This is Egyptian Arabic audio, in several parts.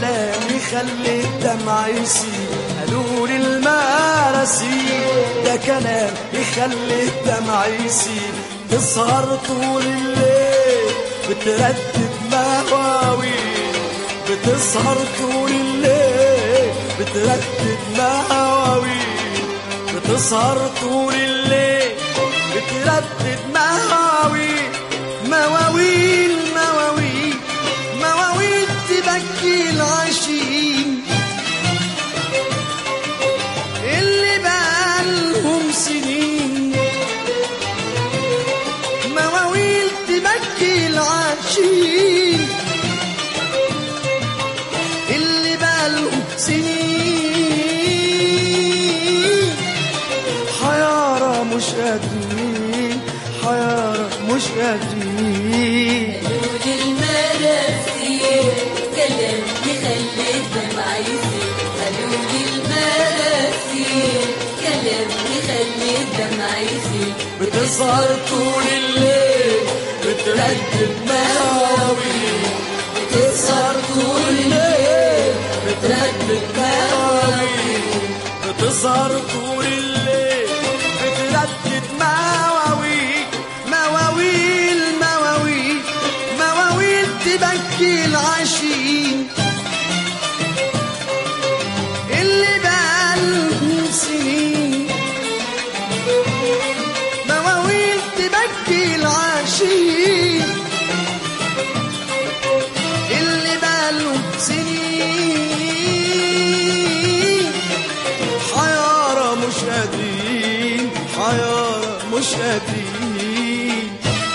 كلام يخلي الدمع يسيل قالوا لي المراسيل ده كلام يخلي الدمع يسيل تسهر طول الليل بتردد مواويل بتسهر طول الليل بتردد مواويل بتسهر طول الليل بتردد مواويل مواويل مواويل مواويل تبكي العشيق اللي بقالهم سنين مواويل تبكي العشيق اللي بقالهم سنين حيارة مش قادرين حيارة مش قادرين قالوا لي المراسيل كلام يخلي الدمع يسيل قالوا لي المراسيل كلام يخلي الدمع يسيل بتسهر طول الليل بتردد مواويل بتسهر طول الليل بتردد مواويل بتسهر طول الليل بتردد مواويل مواويل مواويل مواويل تبكي العشيق اللي بقالهم سنين مواويل تبكي العشيق اللي بقالهم سنين حيارة مش قادرين حيارة مش قادرين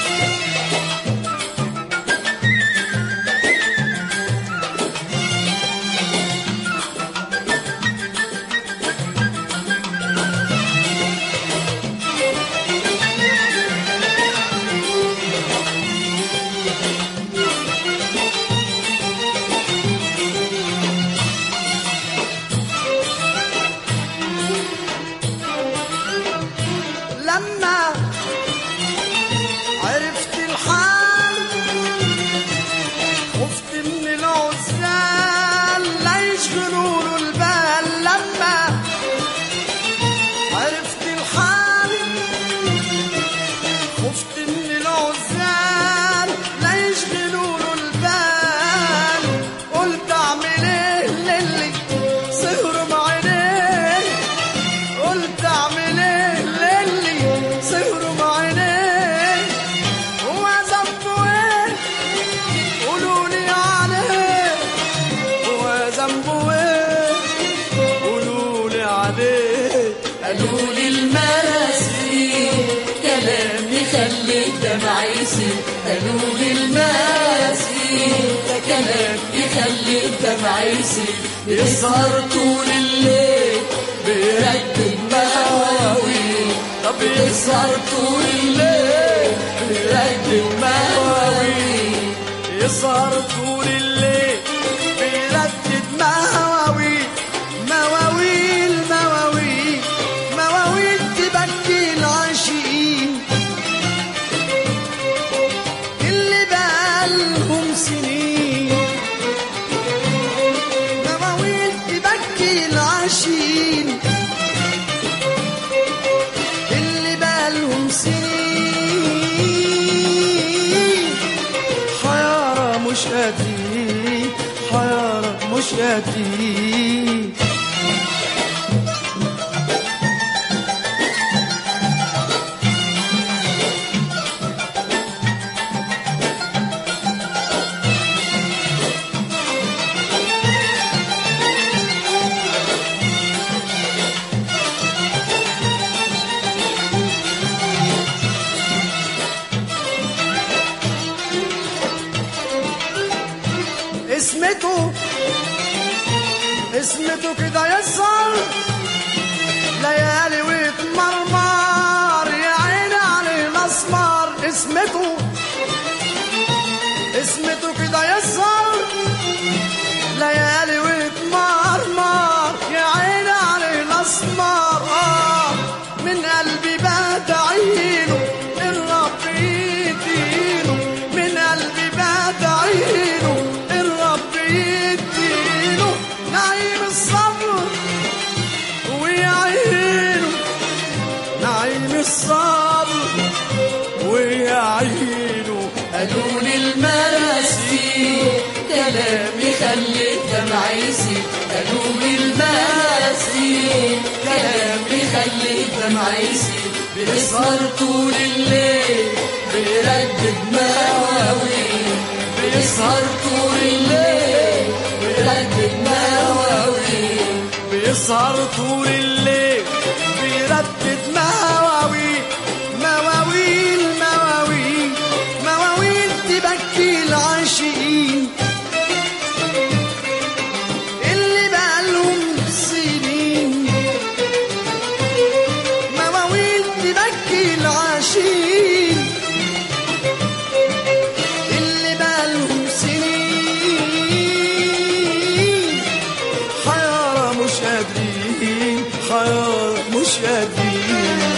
لما عرفت الحال خفت من العزال لا يشغلوا له البال لما عرفت الحال خفت من العزال لا يشغلوا له البال قلت اعمل ايه للي سهروا بعينيه قلت اعمل ايه للي سهروا بعينيه هو ذنبه ايه قولوا لي عليه هو ذنبه ايه قولوا لي عليه قالوا لي المراسيل كلام يخلي الدمع يسيل قالوا لي المراسيل ده كلام يخلي الدمع يسيل يسهر طول الليل بيردد مواويل طب يسهر طول الليل بيردد مواويل يسهر طول الليل بيردد مواويل مواويل مواويل مواويل تبكي العشيق اللي بقالهم سنين مواويل تبكي العشيق اللي بقالهم سنين حيارة مش قادرين حيارة مش قادرين اسمته اسمته كده يسهر ليالي ويتمرمر يا عيني عليه الاسمر اسمته اسمته كده يسهر ليالي ويتمرمر يا عيني عليه الاسمر آه من قلبي بدعيله الرب يديله من قلبي بدعيله الرب يديله عينه قالوا لي المراسي كلام يخلي الدمع يسيل قالوا لي المراسي كلام يخلي الدمع يسيل بيسهر طول الليل بيردد مواويل بيسهر طول الليل بيردد مواويل بيسهر طول الليل بيردد مواويل مواويل مواويل مواويل تبكي العاشقين اللي بقالهم سنين مواويل تبكي العاشقين اللي بقالهم سنين حيارى مش قادرين حيارى مش قادرين